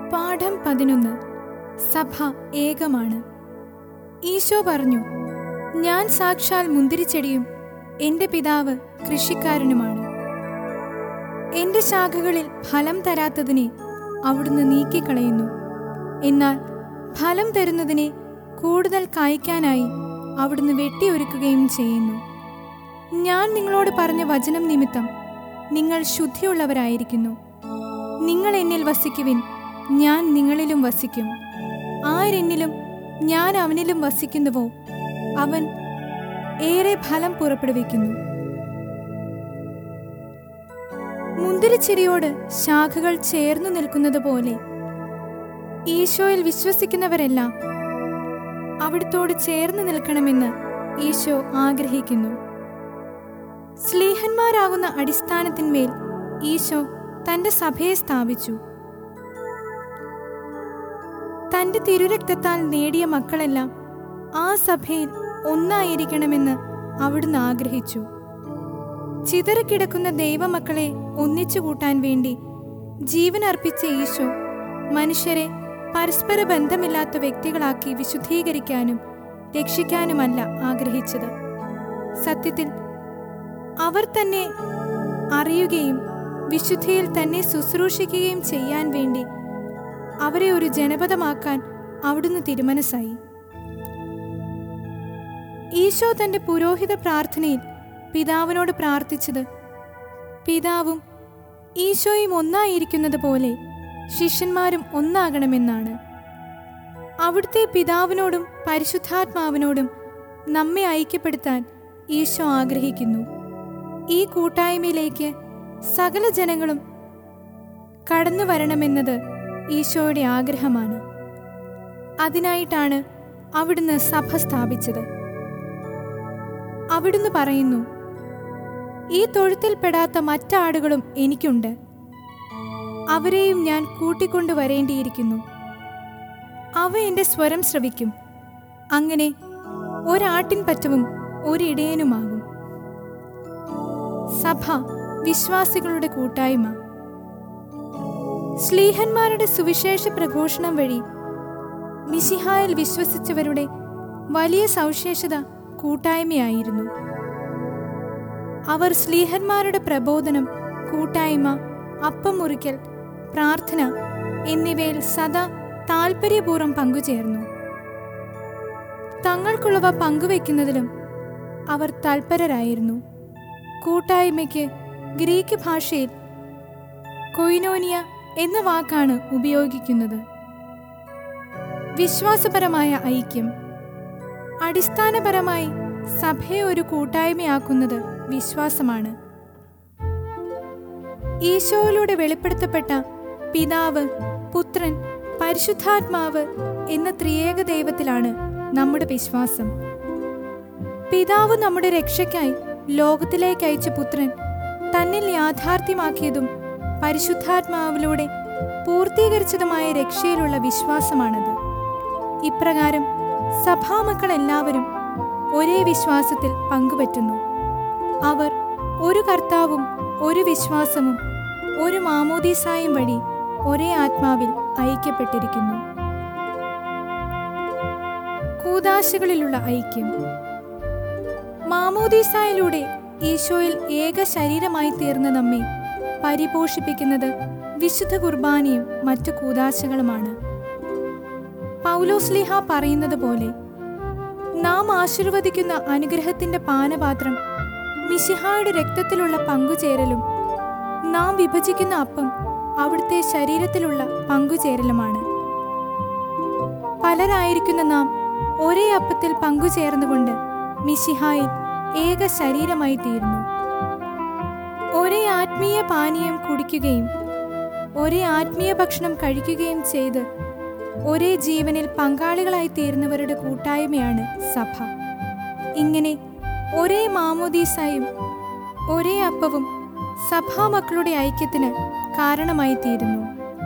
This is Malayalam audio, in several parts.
പാഠം പതിനൊന്ന് സഭ ഏകമാണ് ഈശോ പറഞ്ഞു ഞാൻ സാക്ഷാൽ മുന്തിരിച്ചെടിയും എന്റെ പിതാവ് കൃഷിക്കാരനുമാണ് എന്റെ ശാഖകളിൽ ഫലം തരാത്തതിനെ അവിടുന്ന് നീക്കിക്കളയുന്നു എന്നാൽ ഫലം തരുന്നതിനെ കൂടുതൽ കായ്ക്കാനായി അവിടുന്ന് വെട്ടിയൊരുക്കുകയും ചെയ്യുന്നു ഞാൻ നിങ്ങളോട് പറഞ്ഞ വചനം നിമിത്തം നിങ്ങൾ ശുദ്ധിയുള്ളവരായിരിക്കുന്നു നിങ്ങൾ എന്നിൽ വസിക്കുവിൻ ഞാൻ നിങ്ങളിലും വസിക്കും ആരെന്നിലും ഞാൻ അവനിലും വസിക്കുന്നുവോ അവൻ ഏറെ ഫലം പുറപ്പെടുവിക്കുന്നു മുന്തിരിച്ചെടിയോട് ശാഖകൾ ചേർന്നു നിൽക്കുന്നത് പോലെ ഈശോയിൽ വിശ്വസിക്കുന്നവരെല്ലാം അവിടുത്തോട് ചേർന്ന് നിൽക്കണമെന്ന് ഈശോ ആഗ്രഹിക്കുന്നു സ്ലീഹന്മാരാകുന്ന അടിസ്ഥാനത്തിന്മേൽ ഈശോ തന്റെ സഭയെ സ്ഥാപിച്ചു തന്റെ തിരുരക്തത്താൽ നേടിയ മക്കളെല്ലാം ആ സഭയിൽ ഒന്നായിരിക്കണമെന്ന് അവിടുന്ന് ആഗ്രഹിച്ചു ചിതറിക്കിടക്കുന്ന ദൈവമക്കളെ ഒന്നിച്ചു കൂട്ടാൻ വേണ്ടി ജീവൻ അർപ്പിച്ച ഈശോ മനുഷ്യരെ പരസ്പര ബന്ധമില്ലാത്ത വ്യക്തികളാക്കി വിശുദ്ധീകരിക്കാനും രക്ഷിക്കാനുമല്ല ആഗ്രഹിച്ചത് സത്യത്തിൽ അവർ തന്നെ അറിയുകയും വിശുദ്ധിയിൽ തന്നെ ശുശ്രൂഷിക്കുകയും ചെയ്യാൻ വേണ്ടി അവരെ ഒരു ജനപദമാക്കാൻ അവിടുന്ന് തിരുമനസ്സായി ഈശോ തന്റെ പുരോഹിത പ്രാർത്ഥനയിൽ പിതാവിനോട് പ്രാർത്ഥിച്ചത് പിതാവും ഈശോയും ഒന്നായിരിക്കുന്നത് പോലെ ശിഷ്യന്മാരും ഒന്നാകണമെന്നാണ് അവിടുത്തെ പിതാവിനോടും പരിശുദ്ധാത്മാവിനോടും നമ്മെ ഐക്യപ്പെടുത്താൻ ഈശോ ആഗ്രഹിക്കുന്നു ഈ കൂട്ടായ്മയിലേക്ക് സകല ജനങ്ങളും കടന്നു വരണമെന്നത് ഈശോയുടെ ആഗ്രഹമാണ് അതിനായിട്ടാണ് അവിടുന്ന് സഭ സ്ഥാപിച്ചത് അവിടുന്ന് പറയുന്നു ഈ തൊഴുത്തിൽപ്പെടാത്ത മറ്റാടുകളും എനിക്കുണ്ട് അവരെയും ഞാൻ കൂട്ടിക്കൊണ്ടുവരേണ്ടിയിരിക്കുന്നു അവ എന്റെ സ്വരം ശ്രവിക്കും അങ്ങനെ ഒരാട്ടിൻ പറ്റവും ഒരിടയനുമാകും സഭ വിശ്വാസികളുടെ കൂട്ടായ്മ സ്ലീഹന്മാരുടെ സുവിശേഷ പ്രഘോഷണം വഴി മിശിഹായിൽ വിശ്വസിച്ചവരുടെ വലിയ സവിശേഷത കൂട്ടായ്മയായിരുന്നു അവർ സ്ലീഹന്മാരുടെ പ്രബോധനം കൂട്ടായ്മ അപ്പം മുറിക്കൽ പ്രാർത്ഥന എന്നിവയിൽ സദാ താൽപര്യപൂർവ്വം പങ്കുചേർന്നു തങ്ങൾക്കുള്ളവ പങ്കുവെക്കുന്നതിലും അവർ തൽപരരായിരുന്നു കൂട്ടായ്മയ്ക്ക് ഗ്രീക്ക് ഭാഷയിൽ കൊയിനോനിയ എന്ന വാക്കാണ് ഉപയോഗിക്കുന്നത് വിശ്വാസപരമായ ഐക്യം അടിസ്ഥാനപരമായി സഭയെ ഒരു കൂട്ടായ്മയാക്കുന്നത് വിശ്വാസമാണ് ഈശോയിലൂടെ വെളിപ്പെടുത്തപ്പെട്ട പിതാവ് പുത്രൻ പരിശുദ്ധാത്മാവ് എന്ന ത്രിയേക ദൈവത്തിലാണ് നമ്മുടെ വിശ്വാസം പിതാവ് നമ്മുടെ രക്ഷയ്ക്കായി ലോകത്തിലേക്ക് അയച്ച പുത്രൻ തന്നിൽ യാഥാർത്ഥ്യമാക്കിയതും പരിശുദ്ധാത്മാവിലൂടെ പൂർത്തീകരിച്ചതുമായ രക്ഷയിലുള്ള വിശ്വാസമാണത് ഇപ്രകാരം സഭാമക്കൾ എല്ലാവരും ഒരേ വിശ്വാസത്തിൽ പങ്കുപറ്റുന്നു അവർ ഒരു കർത്താവും ഒരു വിശ്വാസവും ഒരു മാമോദീസായും വഴി ഒരേ ആത്മാവിൽ ഐക്യപ്പെട്ടിരിക്കുന്നു കൂതാശകളിലുള്ള ഐക്യം മാമോദീസായിലൂടെ ഈശോയിൽ ഏക ശരീരമായി തീർന്ന നമ്മെ പരിപോഷിപ്പിക്കുന്നത് വിശുദ്ധ കുർബാനയും മറ്റു കൂതാശകളുമാണ് പൗലോസ്ലിഹ പറയുന്നത് പോലെ നാം ആശീർവദിക്കുന്ന അനുഗ്രഹത്തിന്റെ പാനപാത്രം മിശിഹായുടെ രക്തത്തിലുള്ള പങ്കുചേരലും നാം വിഭജിക്കുന്ന അപ്പം അവിടുത്തെ ശരീരത്തിലുള്ള പങ്കുചേരലുമാണ് പലരായിരിക്കുന്ന നാം ഒരേ അപ്പത്തിൽ പങ്കുചേർന്നുകൊണ്ട് മിശിഹായിൽ ഏക ശരീരമായി തീരുന്നു ഒരേ ആത്മീയ പാനീയം കുടിക്കുകയും ഒരേ ആത്മീയ ഭക്ഷണം കഴിക്കുകയും ചെയ്ത് ഒരേ ജീവനിൽ പങ്കാളികളായി തീരുന്നവരുടെ കൂട്ടായ്മയാണ് സഭ ഇങ്ങനെ ഒരേ മാമോദീസായും ഒരേ അപ്പവും സഭാമക്കളുടെ ഐക്യത്തിന് കാരണമായി തീരുന്നു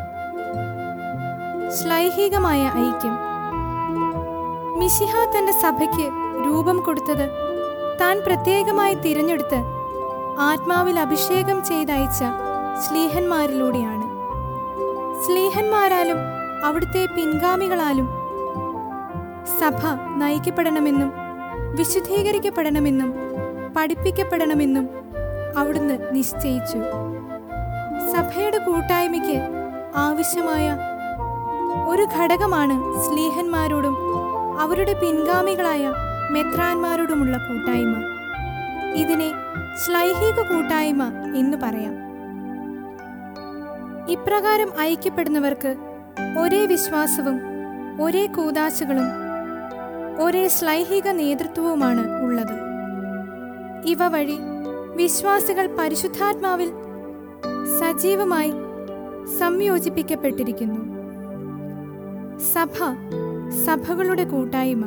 ശ്ലൈഹികമായ ഐക്യം മിശിഹ തന്റെ സഭയ്ക്ക് രൂപം കൊടുത്തത് താൻ പ്രത്യേകമായി തിരഞ്ഞെടുത്ത് ആത്മാവിൽ അഭിഷേകം ചെയ്തയച്ച സ്ലീഹന്മാരിലൂടെയാണ് സ്ലീഹന്മാരാലും അവിടുത്തെ പിൻഗാമികളാലും സഭ നയിക്കപ്പെടണമെന്നും വിശുദ്ധീകരിക്കപ്പെടണമെന്നും പഠിപ്പിക്കപ്പെടണമെന്നും അവിടുന്ന് നിശ്ചയിച്ചു സഭയുടെ കൂട്ടായ്മയ്ക്ക് ആവശ്യമായ ഒരു ഘടകമാണ് സ്ലീഹന്മാരോടും അവരുടെ പിൻഗാമികളായ മെത്രാന്മാരോടുമുള്ള കൂട്ടായ്മ ഇതിനെ ശ്ലൈഹിക കൂട്ടായ്മ എന്ന് പറയാം ഇപ്രകാരം ഐക്യപ്പെടുന്നവർക്ക് ഒരേ വിശ്വാസവും ഒരേ കൂതാശകളും ഒരേ ശ്ലൈഹിക നേതൃത്വവുമാണ് ഉള്ളത് ഇവ വഴി വിശ്വാസികൾ പരിശുദ്ധാത്മാവിൽ സജീവമായി സംയോജിപ്പിക്കപ്പെട്ടിരിക്കുന്നു സഭ സഭകളുടെ കൂട്ടായ്മ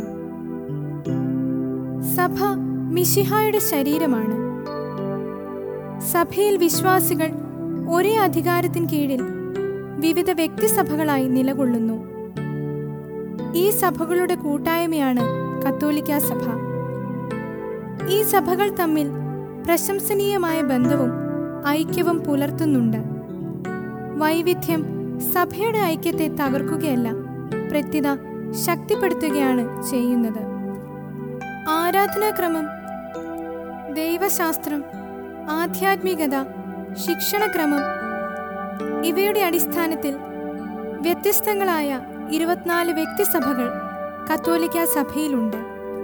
സഭ മിശിഹായുടെ ശരീരമാണ് സഭയിൽ വിശ്വാസികൾ ഒരേ അധികാരത്തിന് കീഴിൽ വിവിധ വ്യക്തിസഭകളായി നിലകൊള്ളുന്നു ഈ സഭകളുടെ കൂട്ടായ്മയാണ് കത്തോലിക്ക സഭ ഈ സഭകൾ തമ്മിൽ പ്രശംസനീയമായ ബന്ധവും ഐക്യവും പുലർത്തുന്നുണ്ട് വൈവിധ്യം സഭയുടെ ഐക്യത്തെ തകർക്കുകയല്ല പ്രത്യുത ശക്തിപ്പെടുത്തുകയാണ് ചെയ്യുന്നത് ആരാധനാക്രമം ദൈവശാസ്ത്രം ആധ്യാത്മികത ശിക്ഷണക്രമം ഇവയുടെ അടിസ്ഥാനത്തിൽ വ്യത്യസ്തങ്ങളായ ഇരുപത്തിനാല് വ്യക്തിസഭകൾ കത്തോലിക്ക സഭയിലുണ്ട്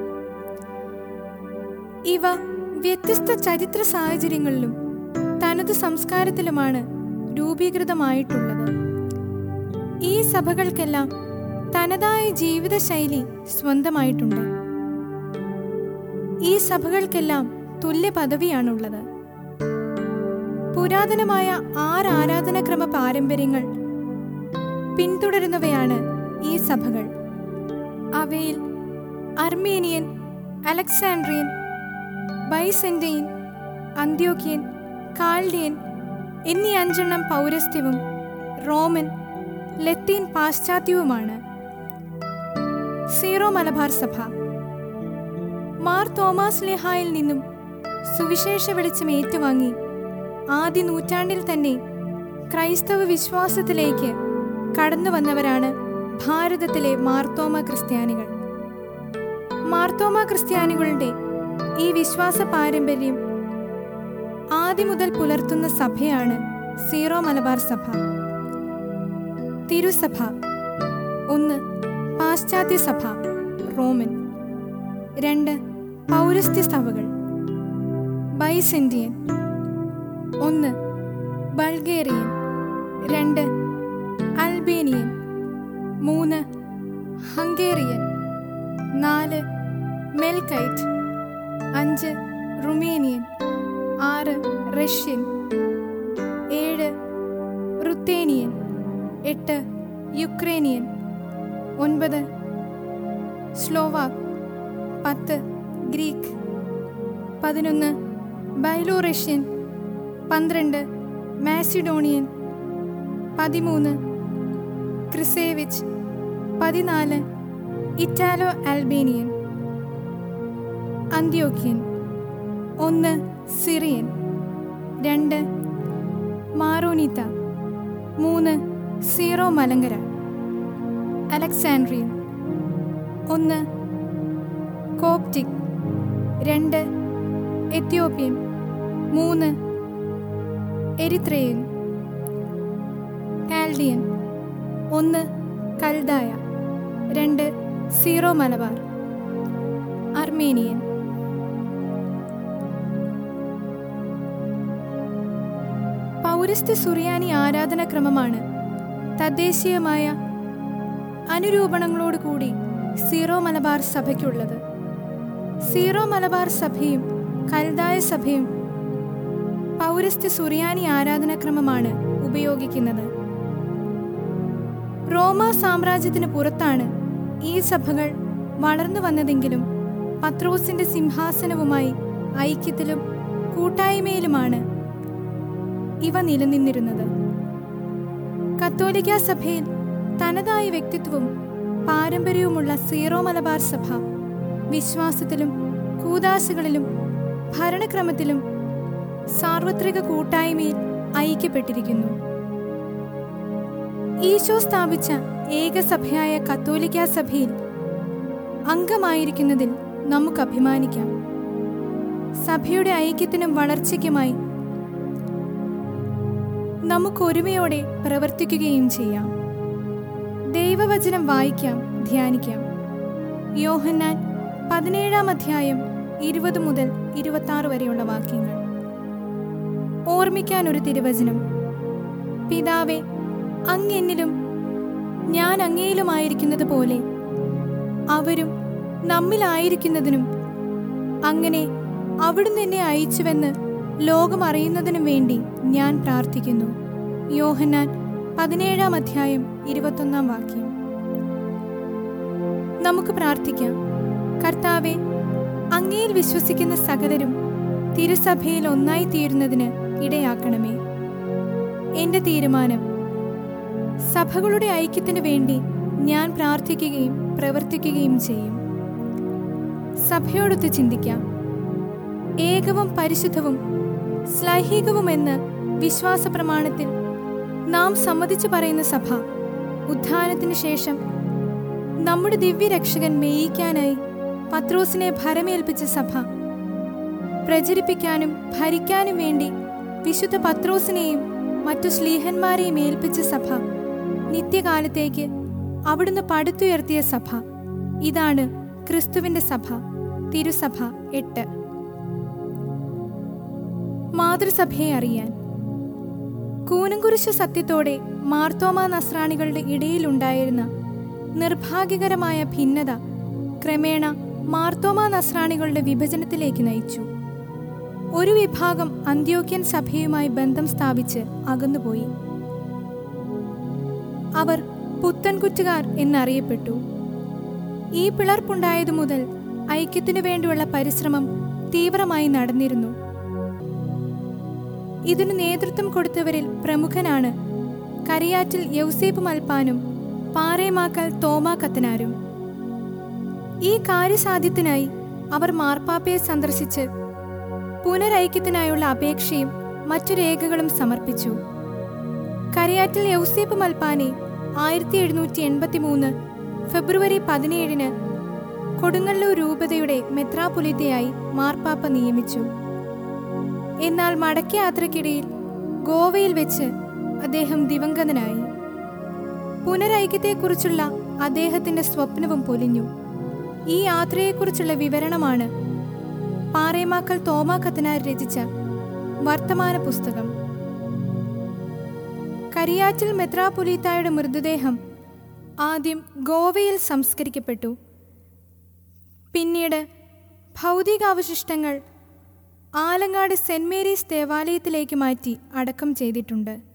ഇവ വ്യത്യസ്ത ചരിത്ര സാഹചര്യങ്ങളിലും തനത് സംസ്കാരത്തിലുമാണ് രൂപീകൃതമായിട്ടുള്ളത് ഈ സഭകൾക്കെല്ലാം തനതായ ജീവിതശൈലി സ്വന്തമായിട്ടുണ്ട് ഈ സഭകൾക്കെല്ലാം തുല്യ പദവിയാണുള്ളത് പുരാതനമായ ആറ് ആരാധനാക്രമ പാരമ്പര്യങ്ങൾ പിന്തുടരുന്നവയാണ് ഈ സഭകൾ അവയിൽ അർമേനിയൻ അലക്സാൻഡ്രിയൻ ബൈസെൻറ്റൈൻ അന്ത്യോക്യൻ കാൾഡിയൻ എന്നീ അഞ്ചെണ്ണം പൗരസ്ത്യവും റോമൻ ലത്തീൻ പാശ്ചാത്യവുമാണ് സീറോ മലബാർ സഭ മാർ തോമാസ് ലെഹായിൽ നിന്നും സുവിശേഷ വെളിച്ചം ഏറ്റുവാങ്ങി ആദ്യ നൂറ്റാണ്ടിൽ തന്നെ ക്രൈസ്തവ വിശ്വാസത്തിലേക്ക് കടന്നു വന്നവരാണ് ഭാരതത്തിലെ മാർത്തോമ ക്രിസ്ത്യാനികൾ മാർത്തോമ ക്രിസ്ത്യാനികളുടെ ഈ വിശ്വാസ പാരമ്പര്യം ആദ്യം മുതൽ പുലർത്തുന്ന സഭയാണ് സീറോ മലബാർ സഭ തിരുസഭ ഒന്ന് പാശ്ചാത്യ സഭ റോമൻ രണ്ട് പൗരസ്ത്യ സഭകൾ ബൈസെന്റിയൻ ഒന്ന് ബൾഗേറിയൻ രണ്ട് അൽബേനിയൻ മൂന്ന് ഹംഗേറിയൻ നാല് മെൽക്കൈറ്റ് അഞ്ച് റുമേനിയൻ ആറ് റഷ്യൻ ഏഴ് റുത്തേനിയൻ എട്ട് യുക്രേനിയൻ ഒൻപത് സ്ലോവാക് പത്ത് ഗ്രീക്ക് പതിനൊന്ന് ബൈലോറഷ്യൻ പന്ത്രണ്ട് മാസിഡോണിയൻ പതിമൂന്ന് ക്രിസേവിച്ച് പതിനാല് ഇറ്റാലോ ആൽബേനിയൻ അന്ത്യോക്യൻ ഒന്ന് സിറിയൻ രണ്ട് മാറോനിത്ത മൂന്ന് സീറോ മലങ്കര അലക്സാൻഡ്രിയൻ ഒന്ന് കോപ്റ്റിക് രണ്ട് എത്യോപ്യൻ മൂന്ന് എരിത്രേയൻ കാൽഡിയൻ ഒന്ന് കൽദായ രണ്ട് സീറോ മലബാർ അർമേനിയൻ പൗരസ്ത്യ സുറിയാനി ആരാധനാക്രമമാണ് തദ്ദേശീയമായ അനുരൂപണങ്ങളോടുകൂടി സീറോ മലബാർ സഭയ്ക്കുള്ളത് സീറോ മലബാർ സഭയും കൽദായ സഭയും പൗരസ്ത്യ സുറിയാനി ആരാധനാക്രമമാണ് ഉപയോഗിക്കുന്നത് റോമ സാമ്രാജ്യത്തിന് പുറത്താണ് ഈ സഭകൾ വളർന്നു വന്നതെങ്കിലും പത്രോസിന്റെ സിംഹാസനവുമായി ഐക്യത്തിലും കൂട്ടായ്മയിലുമാണ് ഇവ നിലനിന്നിരുന്നത് കത്തോലിക്ക സഭയിൽ തനതായ വ്യക്തിത്വവും പാരമ്പര്യവുമുള്ള സീറോ മലബാർ സഭ വിശ്വാസത്തിലും കൂതാശകളിലും ഭരണക്രമത്തിലും സാർവത്രിക കൂട്ടായ്മയിൽ ഐക്യപ്പെട്ടിരിക്കുന്നു ഈശോ സ്ഥാപിച്ച ഏകസഭയായ കത്തോലിക്ക സഭയിൽ അംഗമായിരിക്കുന്നതിൽ നമുക്ക് അഭിമാനിക്കാം സഭയുടെ ഐക്യത്തിനും വളർച്ചയ്ക്കുമായി നമുക്ക് ഒരുമയോടെ പ്രവർത്തിക്കുകയും ചെയ്യാം ദൈവവചനം വായിക്കാം ധ്യാനിക്കാം യോഹന്നാൻ പതിനേഴാം അധ്യായം ഇരുപത് മുതൽ ഇരുപത്തി ആറ് വരെയുള്ള വാക്യങ്ങൾ ഓർമ്മിക്കാൻ ഒരു തിരുവചനം പിതാവെ അങ്ങ് എന്നിലും ഞാൻ അങ്ങയിലുമായിരിക്കുന്നത് പോലെ അവരും നമ്മിലായിരിക്കുന്നതിനും അങ്ങനെ അവിടുന്ന് എന്നെ അയച്ചുവെന്ന് ലോകം അറിയുന്നതിനും വേണ്ടി ഞാൻ പ്രാർത്ഥിക്കുന്നു യോഹന്നാൻ പതിനേഴാം അധ്യായം ഇരുപത്തൊന്നാം വാക്യം നമുക്ക് പ്രാർത്ഥിക്കാം കർത്താവെ അങ്ങയിൽ വിശ്വസിക്കുന്ന സകലരും തിരുസഭയിൽ ഒന്നായി തീരുന്നതിന് ഇടയാക്കണമേ എന്റെ തീരുമാനം സഭകളുടെ ഐക്യത്തിനു വേണ്ടി ഞാൻ പ്രാർത്ഥിക്കുകയും പ്രവർത്തിക്കുകയും ചെയ്യും സഭയോടൊത്ത് ചിന്തിക്കാം ഏകവും പരിശുദ്ധവും ശ്ലൈഹികവുമെന്ന് വിശ്വാസ പ്രമാണത്തിൽ നാം സമ്മതിച്ചു പറയുന്ന സഭ ഉത്ഥാനത്തിനു ശേഷം നമ്മുടെ ദിവ്യരക്ഷകൻ മേയിക്കാനായി പത്രോസിനെ ഭരമേൽപ്പിച്ച സഭ പ്രചരിപ്പിക്കാനും ഭരിക്കാനും വേണ്ടി വിശുദ്ധ പത്രോസിനെയും മറ്റു ശ്ലീഹന്മാരെയും ഏൽപ്പിച്ച സഭ നിത്യകാലത്തേക്ക് അവിടുന്ന് പടുത്തുയർത്തിയ സഭ ഇതാണ് ക്രിസ്തുവിന്റെ സഭ തിരുസഭ എട്ട് മാതൃസഭയെ അറിയാൻ കൂനങ്കുരിശു സത്യത്തോടെ മാർത്തോമ നസ്രാണികളുടെ ഇടയിലുണ്ടായിരുന്ന നിർഭാഗ്യകരമായ ഭിന്നത ക്രമേണ മാർത്തോമ നസ്രാണികളുടെ വിഭജനത്തിലേക്ക് നയിച്ചു ഒരു വിഭാഗം അന്ത്യോക്യൻ സഭയുമായി ബന്ധം സ്ഥാപിച്ച് അകന്നുപോയി അവർ പുത്തൻകുറ്റുകാർ എന്നറിയപ്പെട്ടു ഈ പിളർപ്പുണ്ടായതു മുതൽ ഐക്യത്തിനു വേണ്ടിയുള്ള പരിശ്രമം തീവ്രമായി നടന്നിരുന്നു ഇതിനു നേതൃത്വം കൊടുത്തവരിൽ പ്രമുഖനാണ് കരിയാറ്റിൽ യൗസേപ്പ് മൽപ്പാനും പാറേമാക്കൽ തോമാ കത്തനാരും ഈ കാര്യസാധ്യത്തിനായി അവർ മാർപ്പാപ്പയെ സന്ദർശിച്ച് പുനരൈക്യത്തിനായുള്ള അപേക്ഷയും മറ്റു രേഖകളും സമർപ്പിച്ചു കരിയാറ്റിൽ യൗസേപ്പ് മൽപ്പാനെ ആയിരത്തി എഴുന്നൂറ്റി എൺപത്തി മൂന്ന് ഫെബ്രുവരി പതിനേഴിന് കൊടുങ്ങല്ലൂർ രൂപതയുടെ മെത്രാപൊലിത്തയായി മാർപ്പാപ്പ നിയമിച്ചു എന്നാൽ മടക്കയാത്രയ്ക്കിടയിൽ ഗോവയിൽ വെച്ച് അദ്ദേഹം ദിവംഗതനായി പുനരൈക്യത്തെക്കുറിച്ചുള്ള അദ്ദേഹത്തിന്റെ സ്വപ്നവും പൊലിഞ്ഞു ഈ യാത്രയെക്കുറിച്ചുള്ള വിവരണമാണ് പാറേമാക്കൽ തോമാ കത്തനാർ രചിച്ച വർത്തമാന പുസ്തകം കരിയാറ്റിൽ മെത്രാപൊലീത്തായുടെ മൃതദേഹം ആദ്യം ഗോവയിൽ സംസ്കരിക്കപ്പെട്ടു പിന്നീട് ഭൗതികാവശിഷ്ടങ്ങൾ ആലങ്ങാട് സെന്റ് മേരീസ് ദേവാലയത്തിലേക്ക് മാറ്റി അടക്കം ചെയ്തിട്ടുണ്ട്